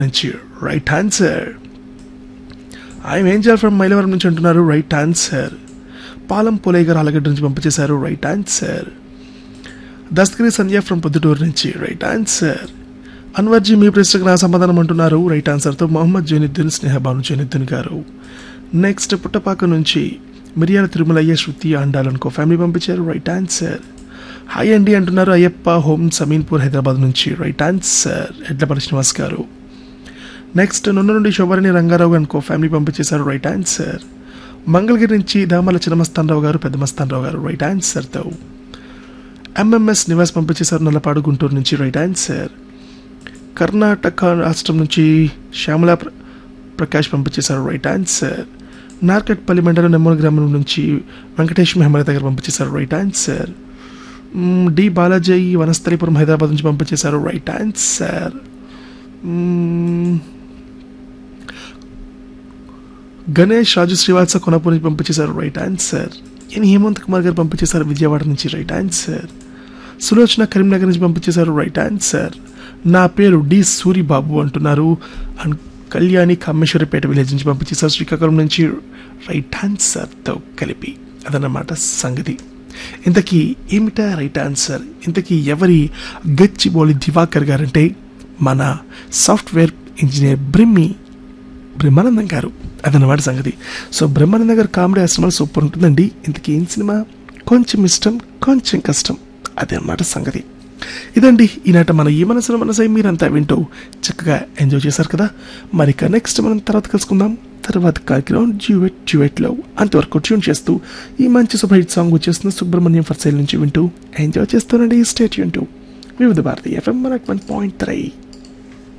నుంచి right answer I'm angel from Mylavaram నుంచి అంటున్నారు రైట్ ఆన్సర్ పాలం పోలయ్య గారు ఆలగడ్డ నుంచి పంపించేశారు right answer Dastagiri Sandhya from Proddatur నుంచి రైట్ ఆన్సర్ అన్వర్జీ మీ ప్రశ్నకు నా సమాధానం అంటున్నారు రైట్ ఆన్సర్తో మొహమ్మద్ జైనుద్దీన్ స్నేహబాను జైనుద్దీన్ గారు నెక్స్ట్ పుట్టపాక నుంచి మిరియాల తిరుమలయ్య శృతి అండాలనుకో ఫ్యామిలీ పంపించారు రైట్ ఆన్సర్ హాయ్ అండి అంటున్నారు అయ్యప్ప హోమ్ సమీన్పూర్ హైదరాబాద్ నుంచి రైట్ ఆన్సర్ ఎడ్లపల్లి శ్రీనివాస్ గారు నెక్స్ట్ నన్ను నుండి శోభరణి రంగారావు అనుకో ఫ్యామిలీ పంపించేశారు రైట్ ఆన్సర్ మంగళగిరి నుంచి దామల చిన్నమస్తానరావు గారు పెద్ద మస్తానరావు గారు రైట్ ఆన్సర్తో ఎంఎంఎస్ నివాస్ పంపించేశారు నల్లపాడు గుంటూరు నుంచి రైట్ ఆన్సర్ కర్ణాటక రాష్ట్రం నుంచి శ్యామల ప్ర- ప్రకాష్ పంపించేశారు రైట్ ఆన్సర్ నార్కట్పల్లి మండలం నెమ్మూరు గ్రామం నుంచి వెంకటేష్ మెహమల దగ్గర పంపించేశారు రైట్ ఆన్సర్ మ్, డి బాలాజీ వనస్థలిపురం హైదరాబాద్ నుంచి పంపించేశారు రైట్ ఆన్సర్ మ్, గణేష్ రాజు శ్రీవాత్స కొనపూర్ నుంచి పంపించేశారు right answer N Hemanth Kumar garu పంపించేశారు విజయవాడ నుంచి రైట్ ఆన్సర్ సులోచన కరీంనగర్ నుంచి పంపించేశారు రైట్ ఆన్సర్ నా పేరు డి సూరిబాబు అంటున్నారు అండ్ కళ్యాణి కామేశ్వరిపేట విలేజ్ నుంచి పంపించేశారు శ్రీకాకుళం నుంచి రైట్ ఆన్సర్తో కలిపి అదన్నమాట సంగతి ఇంతకీ ఏమిటా రైట్ ఆన్సర్ ఇంతకీ ఎవరి గచ్చిబోలి దివాకర్ గారంటే మన సాఫ్ట్వేర్ ఇంజనీర్ బ్రిమ్మి బ్రహ్మానందం గారు అదన్నమాట సంగతి సో బ్రహ్మానందం గారు కామెడీ ఆశ్రమాలు సూపర్ ఉంటుందండి ఇంతకీ ఏం సినిమా కొంచెం ఇష్టం కొంచెం కష్టం అదే అన్నమాట సంగతి ఇదండి ఈనాట మన ఈ మనసులో మనసై మీరంతా వింటూ చక్కగా ఎంజాయ్ చేశారు కదా మరి ఇక నెక్స్ట్ మనం తర్వాత కలుసుకుందాం తర్వాత కార్యక్రమం డ్యూయెట్ డ్యూయెట్లో అంతవరకు ట్యూన్ చేస్తూ ఈ మంచి సూపర్ హిట్ సాంగ్ వచ్చేస్తున్న సుబ్రహ్మణ్యం ఫర్ సేల్ నుంచి వింటూ ఎంజాయ్ చేస్తానండి స్టేట్ యూన్ Vividh Bharati FM one point three